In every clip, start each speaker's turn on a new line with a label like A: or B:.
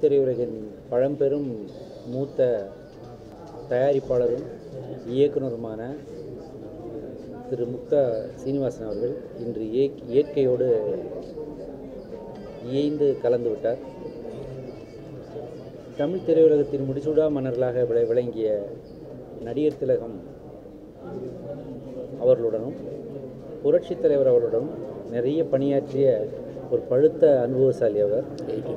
A: திரையுலகின் பழம்பெரும் மூத்த தயாரிப்பாளரும் இயக்குனருமான திரு முக்தா சீனிவாசன் அவர்கள் இன்று இயக் இயற்கையோடு இயைந்து கலந்து விட்டார் தமிழ் திரையுலகத்தின் முடிசூடா மன்னர்களாக விள- விளங்கிய நடிகர் திலகம் அவர்களுடனும் புரட்சித் தலைவர் அவர்களுடனும் நிறைய பணியாற்றிய ஒரு பழுத்த அனுபவசாலி அவர்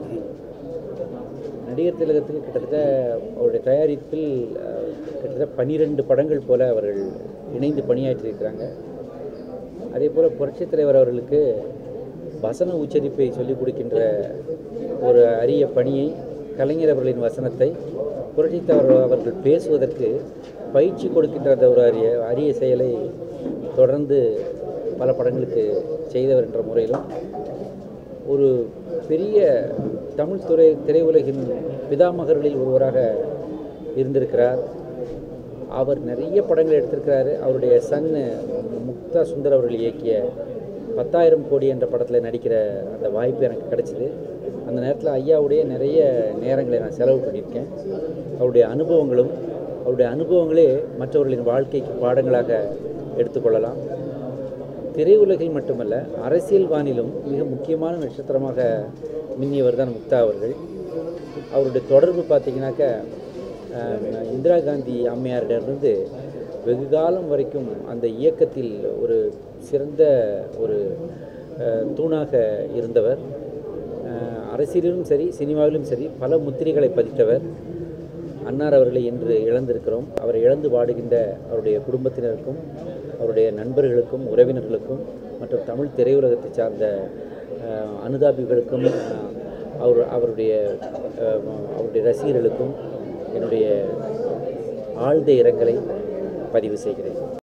A: நடிகர் திலகத்துக்கு கிட்டத்தட்ட அவருடைய தயாரிப்பில் அஹ், கிட்டத்தட்ட பன்னிரெண்டு படங்கள் போல அவர்கள் இணைந்து பணியாற்றியிருக்கிறாங்க அதே போல் புரட்சித் தலைவர் அவர்களுக்கு வசன உச்சரிப்பை சொல்லிக் கொடுக்கின்ற ஒரு அரிய பணியை கலைஞர் அவர்களின் வசனத்தை புரட்சித் தலைவர் அவர்கள் பேசுவதற்கு பயிற்சி கொடுக்கின்ற அந்த ஒரு அரிய அரிய செயலை தொடர்ந்து பல படங்களுக்கு செய்தவர் என்ற முறையிலும் ஒரு பெரிய தமிழ் துறை திரையுலகின் பிதாமகர்களில் ஒருவராக இருந்திருக்கிறார் அவர் நிறைய படங்கள் எடுத்திருக்கிறாரு அவருடைய சன் முக்தா சுந்தர் அவர்கள் இயக்கிய பத்தாயிரம் கோடி என்ற படத்தில் நடிக்கிற அந்த வாய்ப்பு எனக்கு கிடைச்சிது அந்த நேரத்தில் ஐயாவுடைய நிறைய நேரங்களை நான் செலவு பண்ணியிருக்கேன் அவருடைய அனுபவங்களும் அவருடைய அனுபவங்களே மற்றவர்களின் வாழ்க்கைக்கு பாடங்களாக எடுத்துக்கொள்ளலாம் திரையுலகில் மட்டுமல்ல அரசியல் வானிலும் மிக முக்கியமான நட்சத்திரமாக மின்னியவர் தான் முக்தா அவர்கள் அவருடைய தொடர்பு பார்த்தீங்கன்னாக்க அஹ், இந்திரா காந்தி அம்மையாரிடமிருந்து வெகு காலம் வரைக்கும் அந்த இயக்கத்தில் ஒரு சிறந்த ஒரு அஹ், தூணாக இருந்தவர் அஹ், அரசியலிலும் சரி சினிமாவிலும் சரி பல முத்திரைகளை பதித்தவர் அன்னார் அவர்களை இன்று இழந்திருக்கிறோம் அவரை இழந்து வாடுகின்ற அவருடைய குடும்பத்தினருக்கும் அவருடைய நண்பர்களுக்கும் உறவினர்களுக்கும் மற்றும் தமிழ் திரையுலகத்தை சார்ந்த அஹ், அனுதாபிகளுக்கும் அஹ், அவர் அவருடைய அஹ், அவருடைய ரசிகர்களுக்கும் என்னுடைய ஆழ்ந்த இரங்கலை பதிவு செய்கிறேன்